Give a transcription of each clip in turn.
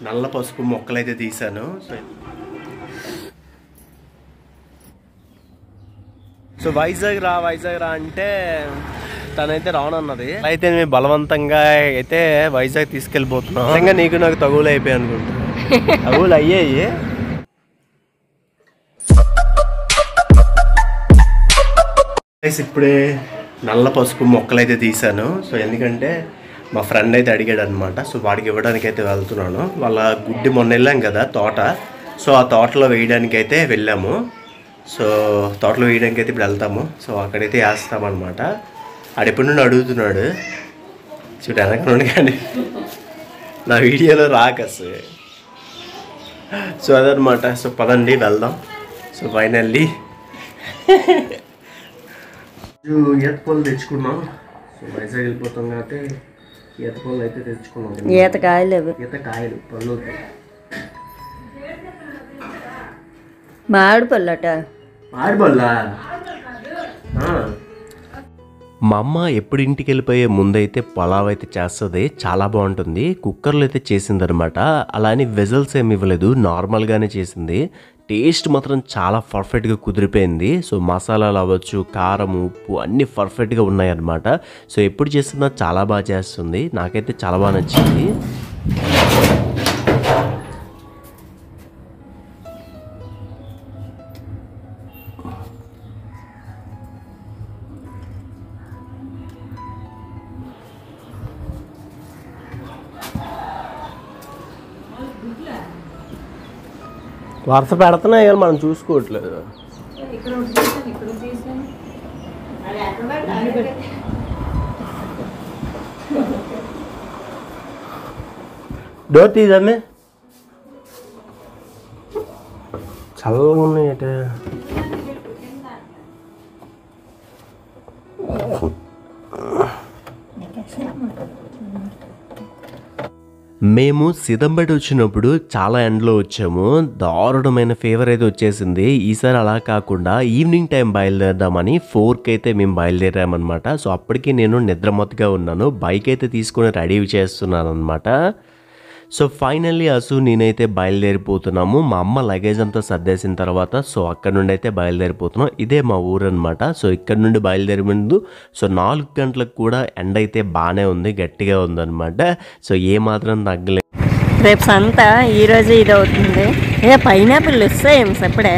నల్ల పసుపు మొక్కలైతే తీసాను సో సో వైజాగ్ రా వైజాగ్ రా అంటే తనైతే రానన్నది అయితే మేము బలవంతంగా అయితే వైజాగ్ తీసుకెళ్ళిపోతున్నాం నిజంగా నీకు నాకు తగులు అయిపోయి అనుకుంటా తగులు అయ్యాయి Guys, ఇప్పుడే నల్ల పసుపు మొక్కలైతే తీసాను సో ఎందుకంటే మా ఫ్రెండ్ అయితే అడిగాడు అనమాట సో వాడికి ఇవ్వడానికి అయితే వెళ్తున్నాను వాళ్ళ గుడ్డి మొన్న వెళ్ళాం కదా తోట సో ఆ తోటలో వేయడానికి అయితే వెళ్ళాము సో తోటలో వేయడానికి అయితే ఇప్పుడు వెళ్తాము సో అక్కడైతే వేస్తామన్నమాట ఆడెప్పటి నుండి అడుగుతున్నాడు చూడు వెనక నుండి కానీ నా వీడియోలో రాకస్ సో అదనమాట సో పదండి వెళ్దాం సో ఫైనల్లీ ఈత పళ్ళు తెచ్చుకున్నాం సో వైజాగ్ వెళ్ళిపోతాం కాబట్టి ఈత పళ్ళు అయితే తెచ్చుకున్నాం ఈత కాయలు అవి ఈత కాయలు పళ్ళు మామిడి పళ్ళట ఆడబల్లా మా అమ్మ ఎప్పుడు ఇంటికి వెళ్ళిపోయే ముందైతే పలావ్ అయితే చేస్తుంది చాలా బాగుంటుంది కుక్కర్లో అయితే చేసింది అనమాట అలానే వెజల్స్ ఏమి ఇవ్వలేదు నార్మల్గానే చేసింది టేస్ట్ మాత్రం చాలా పర్ఫెక్ట్గా కుదిరిపోయింది సో మసాలాలు అవ్వచ్చు కారం ఉప్పు అన్నీ పర్ఫెక్ట్గా ఉన్నాయన్నమాట సో ఎప్పుడు చేస్తున్నా చాలా బాగా చేస్తుంది నాకైతే చాలా బాగా నచ్చింది వరుస పెడుతున్నాయి కానీ మనం చూసుకోవట్లేదు డోర్ తీదమ్మే చల్లగా ఉన్నాయి అంటే మేము సిదంబడి వచ్చినప్పుడు చాలా ఎండలో వచ్చాము దారుణమైన ఫీవర్ అయితే వచ్చేసింది ఈసారి అలా కాకుండా ఈవినింగ్ టైం బయలుదేరదామని ఫోర్కి అయితే మేము బయలుదేరామన్నమాట సో అప్పటికి నేను నిద్రమత్తుగా ఉన్నాను బైక్ అయితే తీసుకొని రెడీ చేస్తున్నాను అనమాట సో ఫైనల్లీ అసు నేనైతే బయలుదేరిపోతున్నాము మా అమ్మ లగేజ్ అంతా సర్దేసిన తర్వాత సో అక్కడ నుండి అయితే బయలుదేరిపోతున్నాం ఇదే మా ఊరు అనమాట సో ఇక్కడ నుండి బయలుదేరి ముందు సో నాలుగు గంటలకు కూడా ఎండ అయితే బాగానే ఉంది గట్టిగా ఉందన్నమాట సో ఏ మాత్రం తగ్గలేదు రేపు సంత ఈ రోజు ఇది అవుతుంది ఏ పైనాపిల్ వస్తాయి ఇప్పుడే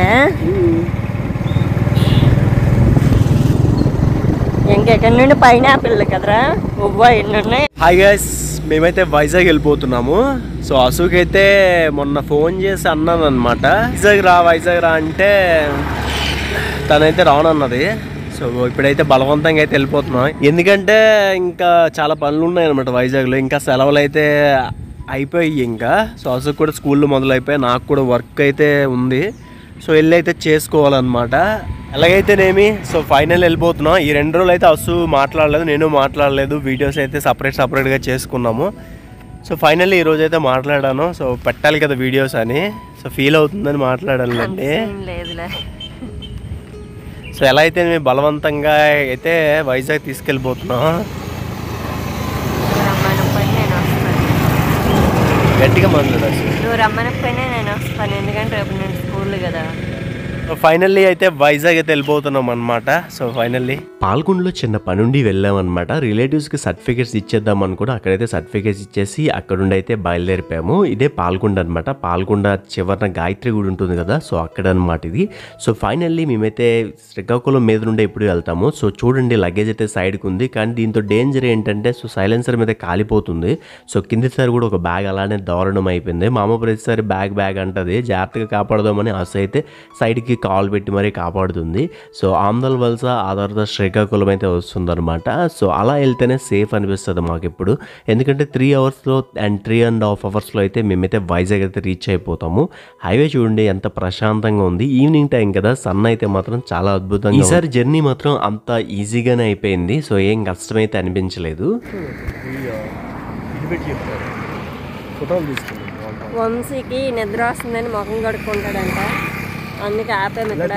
ఇంకెక్కడి నుండి పైనాపిల్ కదరా ఉవ్వ ఎన్ని ఉన్నాయి హాయ్ గైస్ మేమైతే వైజాగ్ వెళ్ళిపోతున్నాము సో అశోక్ అయితే మొన్న ఫోన్ చేసి అన్నాను అనమాట వైజాగ్ రా వైజాగ్ రా అంటే తనైతే రానన్నది సో ఇప్పుడైతే బలవంతంగా అయితే వెళ్ళిపోతున్నాం ఎందుకంటే ఇంకా చాలా పనులు ఉన్నాయి అనమాట వైజాగ్లో ఇంకా సెలవులు అయితే అయిపోయాయి ఇంకా సో అశోక్ కూడా స్కూల్లో మొదలైపోయాయి నాకు కూడా వర్క్ అయితే ఉంది సో వెళ్ళి అయితే చేసుకోవాలన్నమాట ఎలాగైతేనేమి సో ఫైనల్ వెళ్ళిపోతున్నాం ఈ రెండు రోజులు అయితే అస్సు మాట్లాడలేదు నేను మాట్లాడలేదు వీడియోస్ అయితే సపరేట్ సపరేట్గా చేసుకున్నాము సో ఫైనల్లీ ఈ రోజు అయితే మాట్లాడాను సో పెట్టాలి కదా వీడియోస్ అని సో ఫీల్ అవుతుందని మాట్లాడాలండి ఏం లేదులే సో ఎలా అయితే మేము బలవంతంగా అయితే వైజాగ్ తీసుకెళ్ళిపోతున్నాం నువ్వు రమ్మనకపోయినా నేను వస్తాను గట్టిగా మాట్లాడాలి నువ్వు రమ్మనకపోయినా నేను వస్తాను ఎందుకంటే రేపు నేను స్కూల్ కదా సో ఫైనల్లీ అయితే వైజాగ్ అయితే వెళ్ళిపోతున్నాం అనమాట సో ఫైనల్లీ పాల్గొండలో చిన్న పని ఉండి వెళ్ళామన్నమాట రిలేటివ్స్కి సర్టిఫికేట్స్ ఇచ్చేద్దాం అనుకుని అక్కడైతే సర్టిఫికేట్స్ ఇచ్చేసి అక్కడ నుండి అయితే బయలుదేరిపోయాము ఇదే పాల్గొండ అనమాట పాల్గొండ చివరన గాయత్రి గుడి ఉంటుంది కదా సో అక్కడ అనమాట ఇది సో ఫైనల్లీ మేమైతే శ్రీకాకుళం మీద నుండి ఎప్పుడు వెళ్తాము సో చూడండి లగేజ్ అయితే సైడ్కి ఉంది కానీ దీంతో డేంజర్ ఏంటంటే సో సైలెన్సర్ మీద కాలిపోతుంది సో కిందిసారి కూడా ఒక బ్యాగ్ అలానే దారుణం అయిపోయింది మా అమ్మ ప్రతిసారి బ్యాగ్ బ్యాగ్ అంటది జాగ్రత్తగా కాపాడదామని ఆశ అయితే సైడ్కి కాల్ పెట్టి మరీ కాపాడుతుంది సో ఆమ్దల్ వలస ఆ తర్వాత శ్రీకాకుళం అయితే వస్తుందన్నమాట సో అలా వెళ్తేనే సేఫ్ అనిపిస్తుంది మాకు ఇప్పుడు ఎందుకంటే త్రీ అవర్స్లో అండ్ త్రీ అండ్ హాఫ్ అవర్స్లో అయితే మేమైతే వైజాగ్ అయితే రీచ్ అయిపోతాము హైవే చూడండి ఎంత ప్రశాంతంగా ఉంది ఈవినింగ్ టైం కదా సన్ అయితే మాత్రం చాలా అద్భుతంగా ఈసారి జర్నీ మాత్రం అంత ఈజీగానే అయిపోయింది సో ఏం కష్టమైతే అనిపించలేదు వంశీకి నిద్ర వస్తుందని ముఖం కడుక్కుంటాడంట అందుకే ఆపాము ఇక్కడ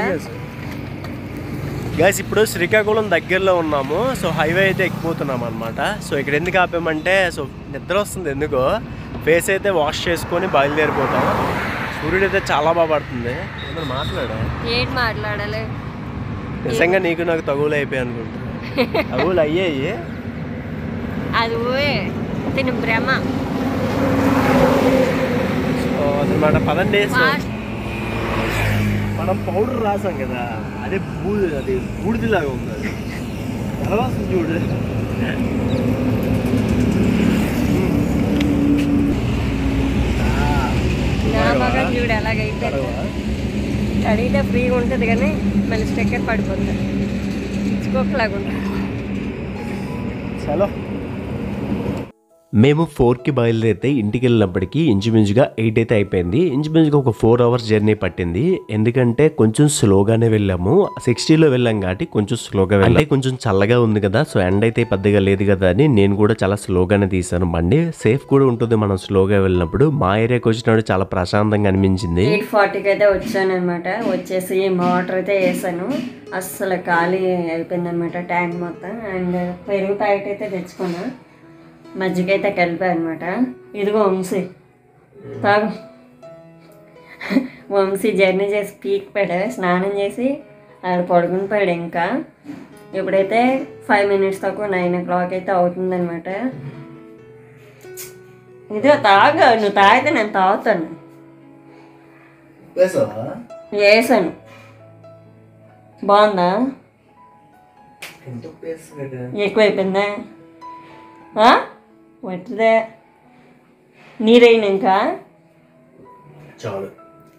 గైస్ ఇప్పుడు శ్రీకాకుళం దగ్గరలో ఉన్నాము సో హైవే అయితే ఎక్కిపోతున్నాం అనమాట సో ఇక్కడ ఎందుకు ఆపామంటే సో నిద్ర వస్తుంది ఎందుకో ఫేస్ అయితే వాష్ చేసుకొని బయలుదేరిపోతాం సూర్యుడు అయితే చాలా బాగా పడుతుంది ఏమైనా మాట్లాడా ఏంటి మాట్లాడాలి నిజంగా నీకు నాకు తగులు అయిపోయాయి అనుకుంటా తగులు అయ్యాయి అది ఊయే తిని భ్రమ సో అదనమాట పదండి సో ఫాస్ట్ మనం పౌడర్ రాసాం కదా అదే బూది అది బూడిదిలాగా ఉంది అది ఎలా వస్తుంది చూడు నా మగం చూడు ఎలాగైతే అడిగితే ఫ్రీగా ఉంటుంది కానీ మళ్ళీ స్టెక్కర్ పడిపోతుంది ఇచ్చుకోకలాగా ఉంటుంది చలో మేము ఫోర్కి బయలుదేరితే ఇంటికి వెళ్ళినప్పటికీ ఇంచుమించుగా ఎయిట్ అయితే అయిపోయింది ఇంచుమించుగా ఒక ఫోర్ అవర్స్ జర్నీ పట్టింది ఎందుకంటే కొంచెం స్లోగానే వెళ్ళాము సిక్స్టీలో వెళ్ళాం కాబట్టి కొంచెం స్లోగా వెళ్ళాం అంటే కొంచెం చల్లగా ఉంది కదా సో ఎండ్ అయితే పెద్దగా లేదు కదా అని నేను కూడా చాలా స్లోగానే తీసాను బండి సేఫ్ కూడా ఉంటుంది మనం స్లోగా వెళ్ళినప్పుడు మా ఏరియాకి వచ్చినప్పుడు చాలా ప్రశాంతంగా అనిపించింది ఎయిట్ ఫార్టీకి అయితే వచ్చాను అనమాట వచ్చేసి వాటర్ అయితే వేసాను అస్సలు ఖాళీ అయిపోయింది అనమాట ట్యాంక్ మొత్తం అండ్ పెరుగు ప్యాకెట్ అయితే తెచ్చుకున్నా మజ్జిగ అయితే కలిపా అనమాట ఇదిగో వంశీ తాగు వంశీ జర్నీ చేసి పీక్ పెట్టా స్నానం చేసి ఆడ పడుకుని పోయాడు ఇంకా ఇప్పుడైతే ఫైవ్ మినిట్స్ తక్కువ నైన్ ఓ క్లాక్ అయితే అవుతుందన్నమాట ఇదిగో తాగు నువ్వు తాగితే నేను తాగుతాను వేసాను బాగుందా ఎక్కువైపోయిందా ఆ? వట్టిదే నీరైన ఇంకా చాలు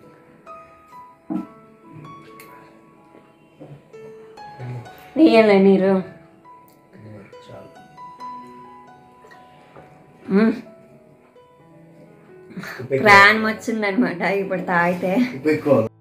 నీయలే నీరు మ్మ్. ప్రాణం వచ్చిందనమాట ఇప్పుడు తాగితే ఎక్కువ